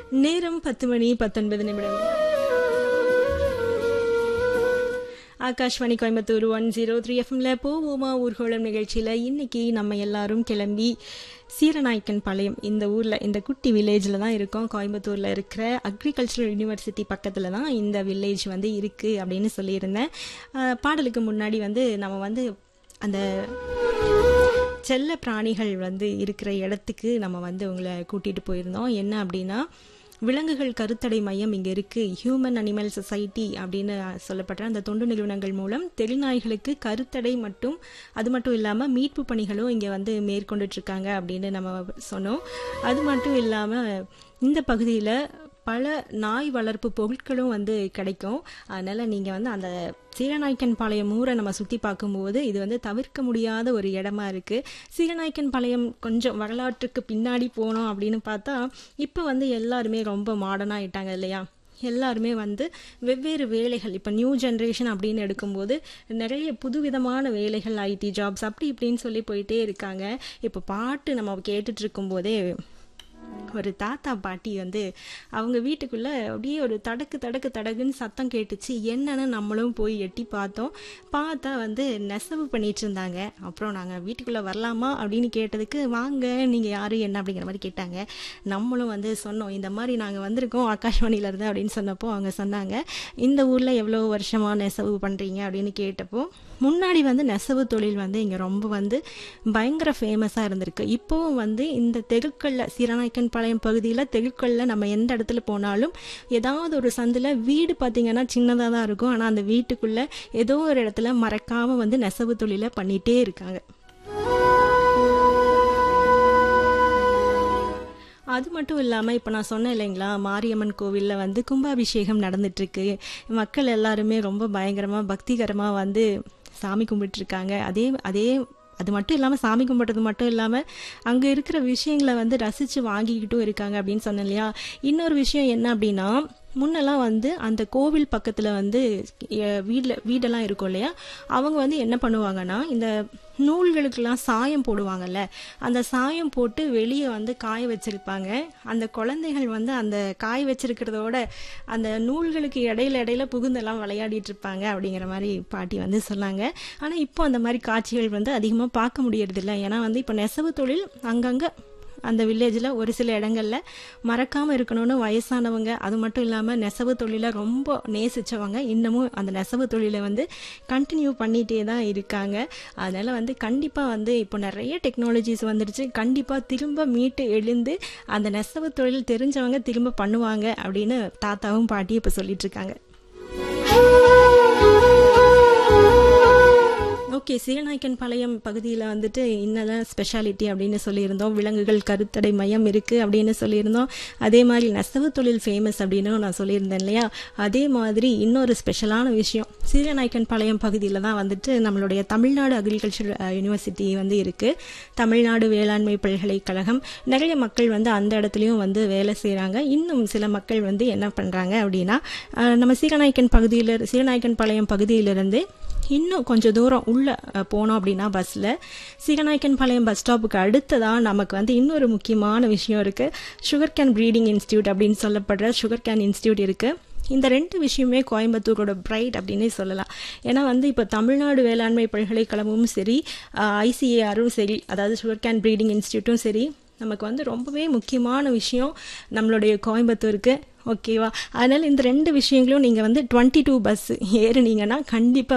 நேரம் பத்து மணி பத்தொன்பது நிமிடம் Akashvani Coimbatore one zero three எஃப்எம்ல போவோமா ஊர்கோளம் நிகழ்ச்சியில் இன்னைக்கு நம்ம எல்லாரும் கிளம்பி சீரநாயக்கன் பாளையம் இந்த ஊரில் இந்த குட்டி வில்லேஜில் தான் இருக்கோம் கோயம்புத்தூரில் இருக்கிற அக்ரிகல்ச்சரல் யூனிவர்சிட்டி பக்கத்தில் தான் இந்த வில்லேஜ் வந்து இருக்குது அப்படின்னு சொல்லியிருந்தேன் அஹ், பாடலுக்கு முன்னாடி வந்து நம்ம வந்து அந்த செல்ல பிராணிகள் வந்து இருக்கிற இடத்துக்கு நம்ம வந்து உங்களை கூட்டிகிட்டு போயிருந்தோம் என்ன அப்படின்னா விலங்குகள் கருத்தடை மையம் இங்கே இருக்குது ஹியூமன் அனிமல் சொசைட்டி அப்படின்னு சொல்லப்படுற அந்த தொண்டு நிறுவனங்கள் மூலம் தெருநாய்களுக்கு கருத்தடை மட்டும் அது மட்டும் இல்லாமல் மீட்பு பணிகளும் இங்கே வந்து மேற்கொண்டுட்டு இருக்காங்க அப்படின்னு நம்ம சொன்னோம் அது மட்டும் இல்லாமல் இந்த பகுதியில் பல நாய் வளர்ப்பு பொருட்களும் வந்து கிடைக்கும் அதனால் நீங்கள் வந்து அந்த சீரநாய்க்கன் பாளையம் ஊரை நம்ம சுற்றி பார்க்கும்போது இது வந்து தவிர்க்க முடியாத ஒரு இடமா இருக்குது சீரநாய்க்கன் பாளையம் கொஞ்சம் வரலாற்றுக்கு பின்னாடி போனோம் அப்படின்னு பார்த்தா இப்போ வந்து எல்லாருமே ரொம்ப மாடர்னாக ஆயிட்டாங்க இல்லையா எல்லாருமே வந்து வெவ்வேறு வேலைகள் இப்போ நியூ ஜென்ரேஷன் அப்படின்னு எடுக்கும்போது நிறைய புதுவிதமான வேலைகள் ஐடி ஜாப்ஸ் அப்படி இப்படின்னு சொல்லி போயிட்டே இருக்காங்க இப்போ பாட்டு நம்ம கேட்டுட்டு இருக்கும்போதே ஒரு தாத்தா பாட்டி வந்து அவங்க வீட்டுக்குள்ள அப்படியே ஒரு தடக்கு தடக்கு தடக்குன்னு சத்தம் கேட்டுச்சு என்னன்னு நம்மளும் போய் எட்டி பார்த்தோம் பார்த்தா வந்து நெசவு பண்ணிட்டு இருந்தாங்க அப்புறம் நாங்கள் வீட்டுக்குள்ள வரலாமா அப்படின்னு கேட்டதுக்கு வாங்க நீங்கள் யாரு என்ன அப்படிங்கிற மாதிரி கேட்டாங்க நம்மளும் வந்து சொன்னோம் இந்த மாதிரி நாங்கள் வந்திருக்கோம் ஆகாஷ்வாணியில இருந்து அப்படின்னு சொன்னப்போ அவங்க சொன்னாங்க இந்த ஊரில் எவ்வளோ வருஷமா நெசவு பண்ணுறீங்க அப்படின்னு கேட்டப்போ முன்னாடி வந்து நெசவு தொழில் வந்து இங்கே ரொம்ப வந்து பயங்கர ஃபேமஸாக இருந்திருக்கு இப்போவும் வந்து இந்த தெருக்களில் சீரநாயக்கன் பாளையம் பகுதியில் தெருக்களில் நம்ம எந்த இடத்துல போனாலும் ஏதாவது ஒரு சந்தில் வீடு பார்த்தீங்கன்னா சின்னதாக தான் இருக்கும் ஆனால் அந்த வீட்டுக்குள்ளே ஏதோ ஒரு இடத்துல மறக்காமல் வந்து நெசவு தொழிலை பண்ணிகிட்டே இருக்காங்க அது மட்டும் இல்லாமல் இப்போ நான் சொன்னேன் இல்லைங்களா மாரியம்மன் கோவிலில் வந்து கும்பாபிஷேகம் நடந்துட்டுருக்கு மக்கள் எல்லாருமே ரொம்ப பயங்கரமாக பக்திகரமாக வந்து சாமி கும்பிட்டுருக்காங்க அதே அதே அது மட்டும் இல்லாமல் சாமி கும்பிட்றது மட்டும் இல்லாமல் அங்கே இருக்கிற விஷயங்களை வந்து ரசித்து வாங்கிக்கிட்டும் இருக்காங்க அப்படின்னு சொன்னேன் இல்லையா இன்னொரு விஷயம் என்ன அப்படின்னா முன்னெல்லாம் வந்து அந்த கோவில் பக்கத்தில் வந்து வீட்டில் வீடெல்லாம் இருக்கும் இல்லையா அவங்க வந்து என்ன பண்ணுவாங்கன்னா இந்த நூல்களுக்கெல்லாம் சாயம் போடுவாங்கல்ல அந்த சாயம் போட்டு வெளியே வந்து காய வச்சிருப்பாங்க அந்த குழந்தைகள் வந்து அந்த காய வச்சிருக்கிறதோட அந்த நூல்களுக்கு இடையில இடையில புகுந்தெல்லாம் விளையாடிட்டு இருப்பாங்க அப்படிங்கிற மாதிரி பாட்டி வந்து சொன்னாங்க ஆனால் இப்போ அந்த மாதிரி காட்சிகள் வந்து அதிகமாக பார்க்க முடியறதில்ல ஏன்னா வந்து இப்போ நெசவு தொழில் அங்கங்கே அந்த வில்லேஜில் ஒரு சில இடங்களில் மறக்காமல் இருக்கணும்னு வயசானவங்க அது மட்டும் இல்லாமல் நெசவு தொழிலை ரொம்ப நேசித்தவங்க இன்னமும் அந்த நெசவு தொழிலை வந்து கண்டினியூ பண்ணிகிட்டே தான் இருக்காங்க அதனால் வந்து கண்டிப்பாக வந்து இப்போ நிறைய டெக்னாலஜிஸ் வந்துடுச்சு கண்டிப்பாக திரும்ப மீட்டு எழுந்து அந்த நெசவு தொழில் தெரிஞ்சவங்க திரும்ப பண்ணுவாங்க அப்படின்னு தாத்தாவும் பாட்டியும் இப்போ சொல்லிட்டு இருக்காங்க ஓகே சீரநாயக்கன் பாளையம் பகுதியில் வந்துட்டு இன்னதான் ஸ்பெஷாலிட்டி அப்படின்னு சொல்லியிருந்தோம் விலங்குகள் கருத்தடை மையம் இருக்குது அப்படின்னு சொல்லியிருந்தோம் அதே மாதிரி நெசவு தொழில் ஃபேமஸ் அப்படின்னு நான் சொல்லியிருந்தேன் இல்லையா அதே மாதிரி இன்னொரு ஸ்பெஷலான விஷயம் சீரநாயக்கன் பாளையம் பகுதியில் தான் வந்துட்டு நம்மளுடைய தமிழ்நாடு அக்ரிகல்ச்சர் யூனிவர்சிட்டி வந்து இருக்குது தமிழ்நாடு வேளாண்மை பல்கலைக்கழகம் நிறைய மக்கள் வந்து அந்த இடத்துலையும் வந்து வேலை செய்கிறாங்க இன்னும் சில மக்கள் வந்து என்ன பண்ணுறாங்க அப்படின்னா அஹ், நம்ம சீரநாயக்கன் பகுதியில் சீரநாயக்கன் பாளையம் பகுதியிலிருந்து இன்னும் கொஞ்சம் தூரம் உள்ள அஹ், போனோம் அப்படின்னா பஸ்ஸில் சீகநாயக்கன் பாளையம் பஸ் ஸ்டாப்புக்கு அடுத்ததான் நமக்கு வந்து இன்னொரு முக்கியமான விஷயம் இருக்குது சுகர் கேன் ப்ரீடிங் இன்ஸ்டியூட் அப்படின்னு சொல்லப்படுற சுகர் கேன் இன்ஸ்டியூட் இருக்குது இந்த ரெண்டு விஷயமே கோயம்புத்தூரோட பிரைட் அப்படின்னே சொல்லலாம் ஏன்னா வந்து இப்போ தமிழ்நாடு வேளாண்மை பல்கலைக்கழகமும் சரி ஐசிஏஆரும் சரி அதாவது சுகர் கேன் ப்ரீடிங் இன்ஸ்டியூட்டும் சரி நமக்கு வந்து ரொம்பவே முக்கியமான விஷயம் நம்மளுடைய கோயம்புத்தூருக்கு ஓகேவா அதனால் இந்த ரெண்டு விஷயங்களும் நீங்கள் வந்து டுவெண்ட்டி டூ பஸ் ஏறுனீங்கன்னா கண்டிப்பாக